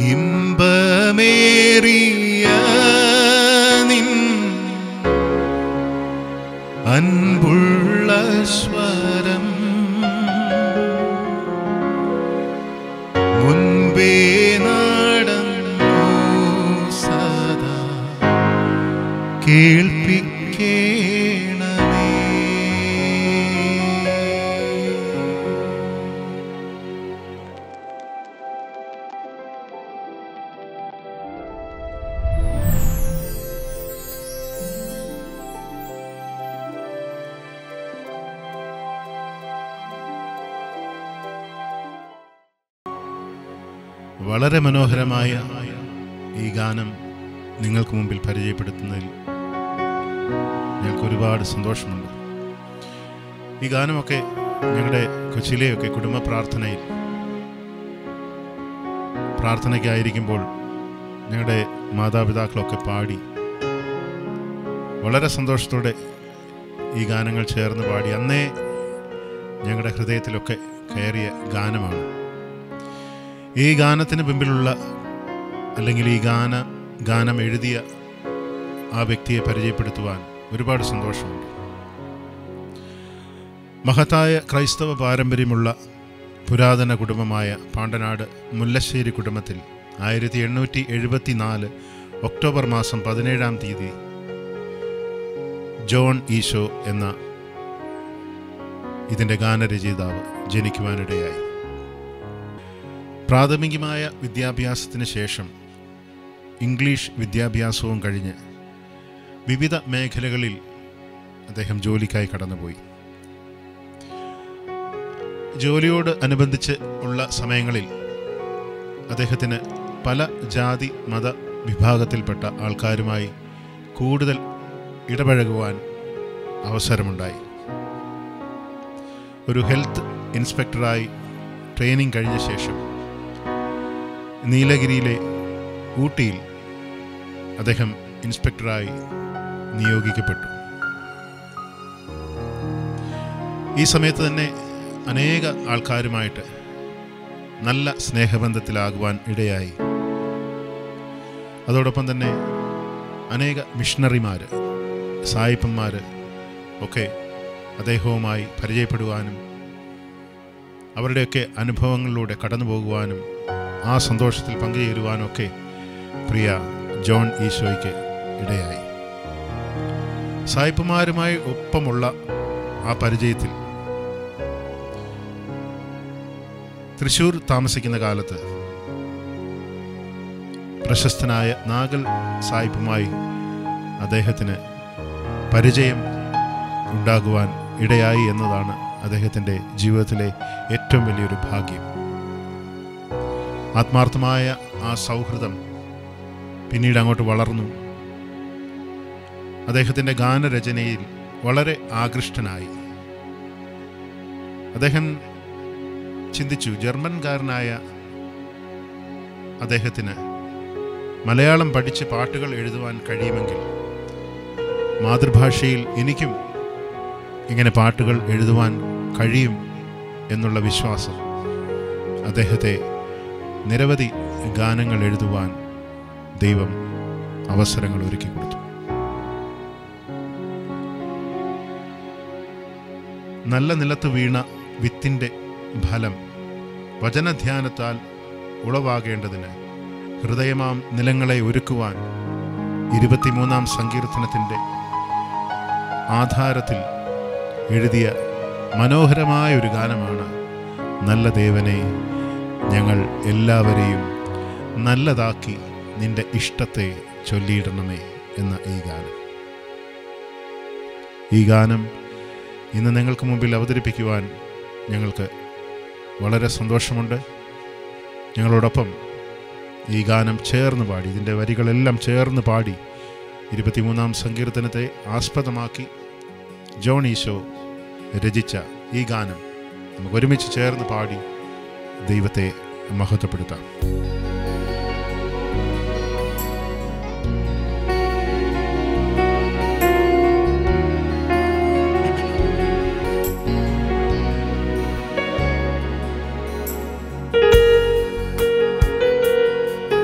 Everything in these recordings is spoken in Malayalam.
ഇമ്പമേറിയ നിൻ അൻപുള്ള സ്വരം മുൻപേ നടന്നു സദാ കേൾപ്പിക്കേണമേ വളരെ മനോഹരമായ ഈ ഗാനം നിങ്ങൾക്ക് മുമ്പിൽ പരിചയപ്പെടുത്തുന്നതിൽ ഞങ്ങൾക്ക് ഒരുപാട് സന്തോഷമുണ്ട് ഈ ഗാനമൊക്കെ ഞങ്ങളുടെ കൊച്ചിയിലെയൊക്കെ കുടുംബ പ്രാർത്ഥനയിൽ പ്രാർത്ഥനയ്ക്കായിരിക്കുമ്പോൾ ഞങ്ങളുടെ മാതാപിതാക്കളൊക്കെ പാടി വളരെ സന്തോഷത്തോടെ ഈ ഗാനങ്ങൾ ചേർന്ന് പാടി അന്നേ ഞങ്ങളുടെ ഹൃദയത്തിലൊക്കെ കയറിയ ഗാനമാണ് ഈ ഗാനത്തിന് പിമ്പിലുള്ള അല്ലെങ്കിൽ ഈ ഗാന ഗാനം എഴുതിയ ആ വ്യക്തിയെ പരിചയപ്പെടുത്തുവാൻ ഒരുപാട് സന്തോഷമുണ്ട് മഹത്തായ ക്രൈസ്തവ പാരമ്പര്യമുള്ള പുരാതന കുടുംബമായ പാണ്ടനാട് മുല്ലശ്ശേരി കുടുംബത്തിൽ ആയിരത്തി എണ്ണൂറ്റി എഴുപത്തി നാല് ഒക്ടോബർ മാസം പതിനേഴാം തീയതി ജോൺ ഈശോ എന്ന ഇതിൻ്റെ ഗാനരചയിതാവ് ജനിക്കുവാനിടയായി പ്രാഥമികമായ വിദ്യാഭ്യാസത്തിന് ശേഷം ഇംഗ്ലീഷ് വിദ്യാഭ്യാസവും കഴിഞ്ഞ് വിവിധ മേഖലകളിൽ അദ്ദേഹം ജോലിക്കായി കടന്നുപോയി ജോലിയോട് അനുബന്ധിച്ച് ഉള്ള സമയങ്ങളിൽ അദ്ദേഹത്തിന് പല ജാതി മത വിഭാഗത്തിൽപ്പെട്ട ആൾക്കാരുമായി കൂടുതൽ ഇടപഴകുവാൻ അവസരമുണ്ടായി ഒരു ഹെൽത്ത് ഇൻസ്പെക്ടറായി ട്രെയിനിങ് കഴിഞ്ഞ ശേഷം നീലഗിരിയിലെ ഊട്ടിയിൽ അദ്ദേഹം ഇൻസ്പെക്ടറായി നിയോഗിക്കപ്പെട്ടു ഈ സമയത്ത് തന്നെ അനേക ആൾക്കാരുമായിട്ട് നല്ല സ്നേഹബന്ധത്തിലാകുവാൻ ഇടയായി അതോടൊപ്പം തന്നെ അനേക മിഷണറിമാർ സായിപ്പന്മാർ ഒക്കെ അദ്ദേഹവുമായി പരിചയപ്പെടുവാനും അവരുടെയൊക്കെ അനുഭവങ്ങളിലൂടെ കടന്നു പോകുവാനും ആ സന്തോഷത്തിൽ പങ്കുചേരുവാനും ഒക്കെ പ്രിയ ജോൺ ഈശോയ്ക്ക് ഇടയായി സായിപ്പുമാരുമായി ഒപ്പമുള്ള ആ പരിചയത്തിൽ തൃശൂർ താമസിക്കുന്ന കാലത്ത് പ്രശസ്തനായ നാഗൽ സായിപ്പുമായി അദ്ദേഹത്തിന് പരിചയം ഉണ്ടാകുവാൻ ഇടയായി എന്നതാണ് അദ്ദേഹത്തിൻ്റെ ജീവിതത്തിലെ ഏറ്റവും വലിയൊരു ഭാഗ്യം ആത്മാർത്ഥമായ ആ സൗഹൃദം പിന്നീട് അങ്ങോട്ട് വളർന്നു അദ്ദേഹത്തിൻ്റെ ഗാനരചനയിൽ വളരെ ആകൃഷ്ടനായി അദ്ദേഹം ചിന്തിച്ചു ജർമ്മൻകാരനായ അദ്ദേഹത്തിന് മലയാളം പഠിച്ച് പാട്ടുകൾ എഴുതുവാൻ കഴിയുമെങ്കിൽ മാതൃഭാഷയിൽ എനിക്കും ഇങ്ങനെ പാട്ടുകൾ എഴുതുവാൻ കഴിയും എന്നുള്ള വിശ്വാസം അദ്ദേഹത്തെ നിരവധി ഗാനങ്ങൾ എഴുതുവാൻ ദൈവം അവസരങ്ങൾ ഒരുക്കി കൊടുത്തു നല്ല നിലത്ത് വീണ വിത്തിൻ്റെ ഫലം വചനധ്യാനത്താൽ ഉളവാകേണ്ടതിന് ഹൃദയമാം നിലങ്ങളെ ഒരുക്കുവാൻ ഇരുപത്തിമൂന്നാം സങ്കീർത്തനത്തിൻ്റെ ആധാരത്തിൽ എഴുതിയ മനോഹരമായ ഒരു ഗാനമാണ് നല്ല ദേവനെ ഞങ്ങൾ എല്ലാവരെയും നല്ലതാക്കി നിന്റെ ഇഷ്ടത്തെ ചൊല്ലിയിടണമേ എന്ന ഈ ഗാനം ഈ ഗാനം ഇന്ന് നിങ്ങൾക്ക് മുമ്പിൽ അവതരിപ്പിക്കുവാൻ ഞങ്ങൾക്ക് വളരെ സന്തോഷമുണ്ട് ഞങ്ങളോടൊപ്പം ഈ ഗാനം ചേർന്ന് പാടി ഇതിൻ്റെ വരികളെല്ലാം ചേർന്ന് പാടി ഇരുപത്തിമൂന്നാം സങ്കീർത്തനത്തെ ആസ്പദമാക്കി ജോൺ ഈശോ രചിച്ച ഈ ഗാനം നമുക്ക് ഒരുമിച്ച് ചേർന്ന് പാടി ദൈവത്തെ മഹത്വപ്പെടുത്താം ും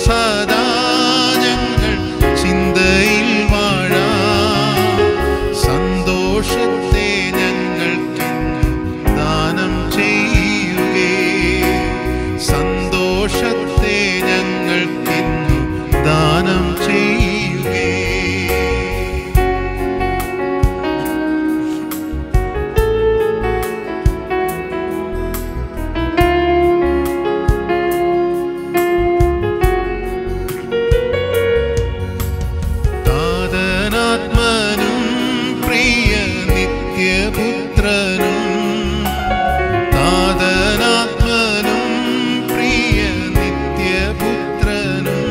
സദാ ഞങ്ങൾ ചിന്തയിൽ വാഴാം സന്തോഷത്തെ ഞങ്ങൾക്കെന്നും ദാനം ചെയ്യുകേ സന്തോഷത്തെ ഞങ്ങൾക്കെന്നും ദാനം ചെയ്യുകേ താതനാത്മനും പ്രിയ നിത്യപുത്രനും താതനാത്മനും പ്രിയ നിത്യപുത്രനും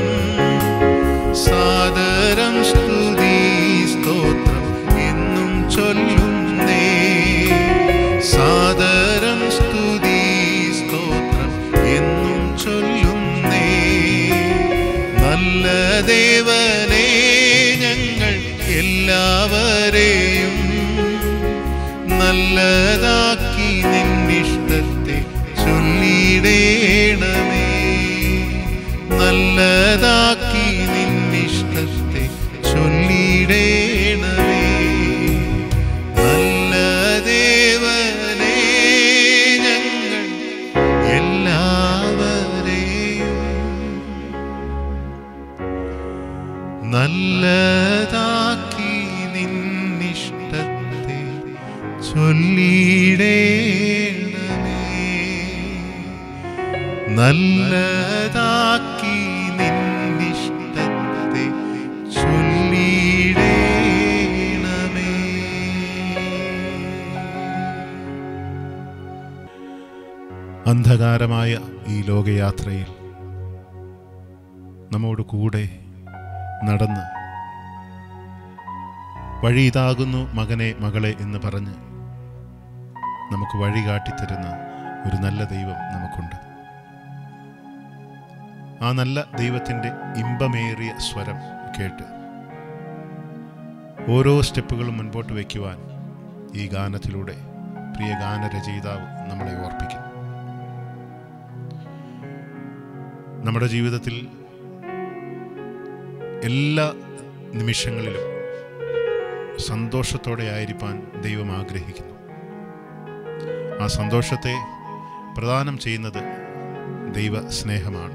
സാദരം സ്തുതി സ്തോത്രം എന്നും ചൊല്ലുന്നേ സാദരം സ്തുതി സ്തോത്രം എന്നും ചൊല്ലുന്നേ നല്ല ദേവനേ ഞങ്ങൾ എല്ലാവരെയും നല്ലതാക്കി നിന്നിഷ്ടത്തെ ചൊല്ലിടേണമേ നല്ലതാക്കി നിന്നിഷ്ടത്തെ ചൊല്ലിടേണമേ നല്ല ദേവനേ ഞങ്ങൾ എല്ലാവരെയും നല്ലതാക്കി നിന്നിഷ്ടത്തെ ചൊല്ലിടേണമേ നല്ലതാക്കി നിന്നിഷ്ടത്തെ ചൊല്ലിടേണമേ അന്ധകാരമായ ഈ ലോകയാത്രയിൽ നമ്മോട് കൂടെ നടന്ന് വഴി ഇതാകുന്നു മകനെ മകളെ എന്ന് പറഞ്ഞ് നമുക്ക് വഴി കാട്ടിത്തരുന്ന ഒരു നല്ല ദൈവം നമുക്കുണ്ട് ആ നല്ല ദൈവത്തിൻ്റെ ഇമ്പമേറിയ സ്വരം കേട്ട് ഓരോ സ്റ്റെപ്പുകളും മുൻപോട്ട് വയ്ക്കുവാൻ ഈ ഗാനത്തിലൂടെ പ്രിയ ഗാനരചയിതാവ് നമ്മളെ ഓർപ്പിക്കും നമ്മുടെ ജീവിതത്തിൽ എല്ലാ നിമിഷങ്ങളിലും സന്തോഷത്തോടെ ആയിരിക്കാൻ ദൈവം ആഗ്രഹിക്കുന്നു ആ സന്തോഷത്തെ പ്രദാനം ചെയ്യുന്നത് ദൈവ സ്നേഹമാണ്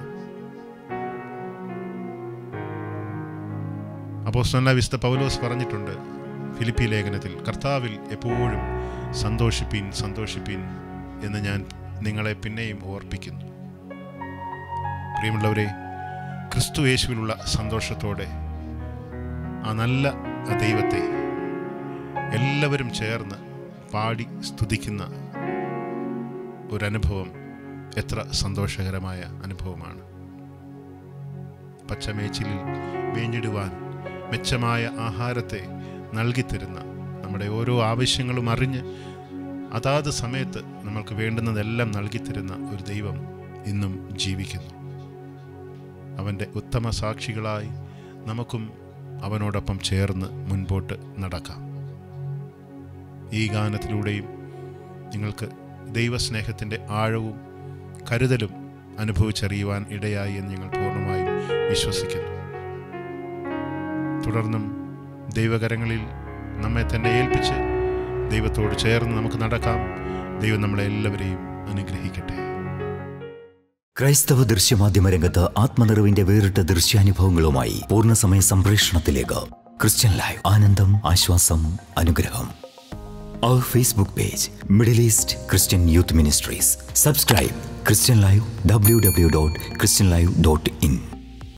അപ്പോസ്തലനായ വിശുദ്ധ പൗലോസ് പറഞ്ഞിട്ടുണ്ട് ഫിലിപ്പി ലേഖനത്തിൽ കർത്താവിൽ എപ്പോഴും സന്തോഷിപ്പീൻ സന്തോഷിപ്പീൻ എന്ന് ഞാൻ നിങ്ങളെ പിന്നെയും ഓർപ്പിക്കുന്നു പ്രിയമുള്ളവരെ ക്രിസ്തു യേശുവിലുള്ള സന്തോഷത്തോടെ ആ നല്ല ആ ദൈവത്തെ എല്ലാവരും ചേർന്ന് പാടി സ്തുതിക്കുന്ന ഒരനുഭവം എത്ര സന്തോഷകരമായ അനുഭവമാണ് പച്ചമേച്ചിലിൽ വേഞ്ഞിടുവാൻ മെച്ചമായ ആഹാരത്തെ നൽകിത്തരുന്ന നമ്മുടെ ഓരോ ആവശ്യങ്ങളും അറിഞ്ഞ് അതാത് സമയത്ത് നമ്മൾക്ക് വേണ്ടുന്നതെല്ലാം നൽകിത്തരുന്ന ഒരു ദൈവം ഇന്നും ജീവിക്കുന്നു അവൻ്റെ ഉത്തമ സാക്ഷികളായി നമുക്കും അവനോടൊപ്പം ചേർന്ന് മുൻപോട്ട് നടക്കാം ഈ ഗാനത്തിലൂടെയും നിങ്ങൾക്ക് ദൈവസ്നേഹത്തിൻ്റെ ആഴവും കരുതലും അനുഭവിച്ചറിയുവാൻ ഇടയായി എന്ന് ഞങ്ങൾ പൂർണ്ണമായും വിശ്വസിക്കുന്നു തുടർന്നും ദൈവകരങ്ങളിൽ നമ്മെ തന്നെ ഏൽപ്പിച്ച് ദൈവത്തോട് ചേർന്ന് നമുക്ക് നടക്കാം ദൈവം നമ്മളെ എല്ലാവരെയും അനുഗ്രഹിക്കട്ടെ ക്രൈസ്തവ ദൃശ്യമാധ്യമ രംഗത്ത് ആത്മനിറവിന്റെ വേറിട്ട ദൃശ്യാനുഭവങ്ങളുമായി പൂർണ്ണസമയ സംപ്രേഷണത്തിലേക്ക് ക്രിസ്ത്യൻ ലൈവ് ആനന്ദം ആശ്വാസം അനുഗ്രഹം അവർ Facebook page Middle East Christian youth ministries subscribe Christian live W W dot Christian live dot in